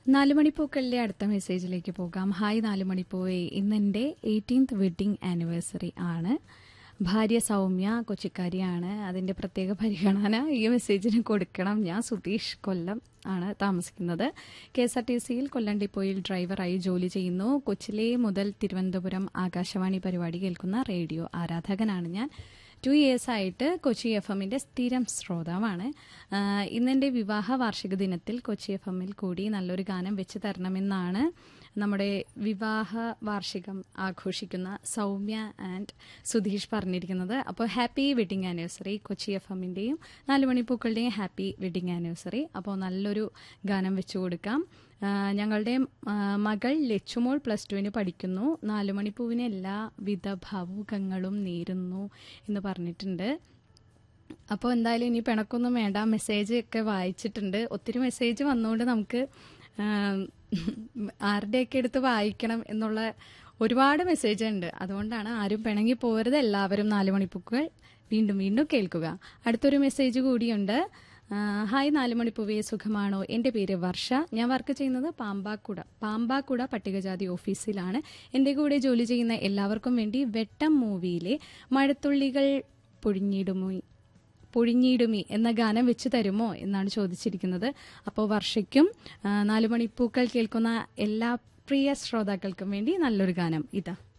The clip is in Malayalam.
നാലുമണിപ്പൂക്കളിലെ അടുത്ത മെസ്സേജിലേക്ക് പോകാം ഹായ് നാലുമണിപ്പൂവേ ഇന്നെന്റെ എയ്റ്റീൻത് വെഡിങ് ആനിവേഴ്സറി ആണ് ഭാര്യ സൗമ്യ കൊച്ചിക്കാരിയാണ് അതിന്റെ പ്രത്യേക പരിഗണന ഈ മെസ്സേജിന് കൊടുക്കണം ഞാൻ സുധീഷ് കൊല്ലം ആണ് താമസിക്കുന്നത് കെ എസ് ആർ ടി സിയിൽ കൊല്ലം ഡിപ്പോയിൽ ഡ്രൈവറായി ജോലി ചെയ്യുന്നു കൊച്ചിലെ മുതൽ തിരുവനന്തപുരം ആകാശവാണി പരിപാടി കേൾക്കുന്ന റേഡിയോ ആരാധകനാണ് ഞാൻ ടു ഇയേഴ്സ് ആയിട്ട് കൊച്ചി എഫ് എമ്മിന്റെ സ്ഥിരം ശ്രോതാവാണ് ആഹ് ഇന്നെന്റെ വിവാഹ വാർഷിക ദിനത്തിൽ കൊച്ചി എഫ് എമ്മിൽ കൂടി നല്ലൊരു ഗാനം വെച്ച് തരണമെന്നാണ് നമ്മുടെ വിവാഹ വാർഷികം ആഘോഷിക്കുന്ന സൗമ്യ ആൻഡ് സുധീഷ് പറഞ്ഞിരിക്കുന്നത് അപ്പോൾ happy wedding anniversary Kochi F എമ്മിന്റെയും നാലുമണിപ്പൂക്കളുടെയും ഹാപ്പി വെഡിങ് ആനിവേഴ്സറി അപ്പോൾ നല്ലൊരു ഗാനം വെച്ചു കൊടുക്കാം ആ, ഞങ്ങളുടെ ആ, മകൾ ലച്ചുമോൾ പ്ലസ് ടുവിന് പഠിക്കുന്നു നാലുമണിപ്പൂവിന് എല്ലാവിധ ഭാവുകങ്ങളും നേരുന്നു എന്ന് പറഞ്ഞിട്ടുണ്ട് അപ്പോൾ എന്തായാലും ഇനി പിണക്കൊന്നും വേണ്ട മെസ്സേജ് ഒക്കെ വായിച്ചിട്ടുണ്ട് ഒത്തിരി മെസ്സേജ് വന്നുകൊണ്ട് നമുക്ക് ആം, ആരുടെയൊക്കെ എടുത്ത് വായിക്കണം എന്നുള്ള ഒരുപാട് മെസ്സേജ് ഉണ്ട് അതുകൊണ്ടാണ് ആരും പിണങ്ങി പോകരുത് എല്ലാവരും നാലുമണിപ്പൂക്കൾ വീണ്ടും വീണ്ടും കേൾക്കുക അടുത്തൊരു മെസ്സേജ് കൂടിയുണ്ട് ആ, ഹായ് നാലുമണിപ്പൂവേ സുഖമാണോ എൻ്റെ പേര് വർഷ ഞാൻ വർക്ക് ചെയ്യുന്നത് പാമ്പാക്കുട പാമ്പാക്കുട പട്ടികജാതി ഓഫീസിലാണ് എൻ്റെ കൂടെ ജോലി ചെയ്യുന്ന എല്ലാവർക്കും വേണ്ടി വെട്ടം മൂവിയിലെ മഴത്തുള്ളികൾ പൊഴിഞ്ഞിടുമോ പൊഴിഞ്ഞിടുമി എന്ന ഗാനം വെച്ച് തരുമോ എന്നാണ് ചോദിച്ചിരിക്കുന്നത് അപ്പോൾ വർഷയ്ക്കും ആ, നാലുമണിപ്പൂക്കൾ കേൾക്കുന്ന എല്ലാ പ്രിയ ശ്രോതാക്കൾക്കും വേണ്ടി നല്ലൊരു ഗാനം ഇതാ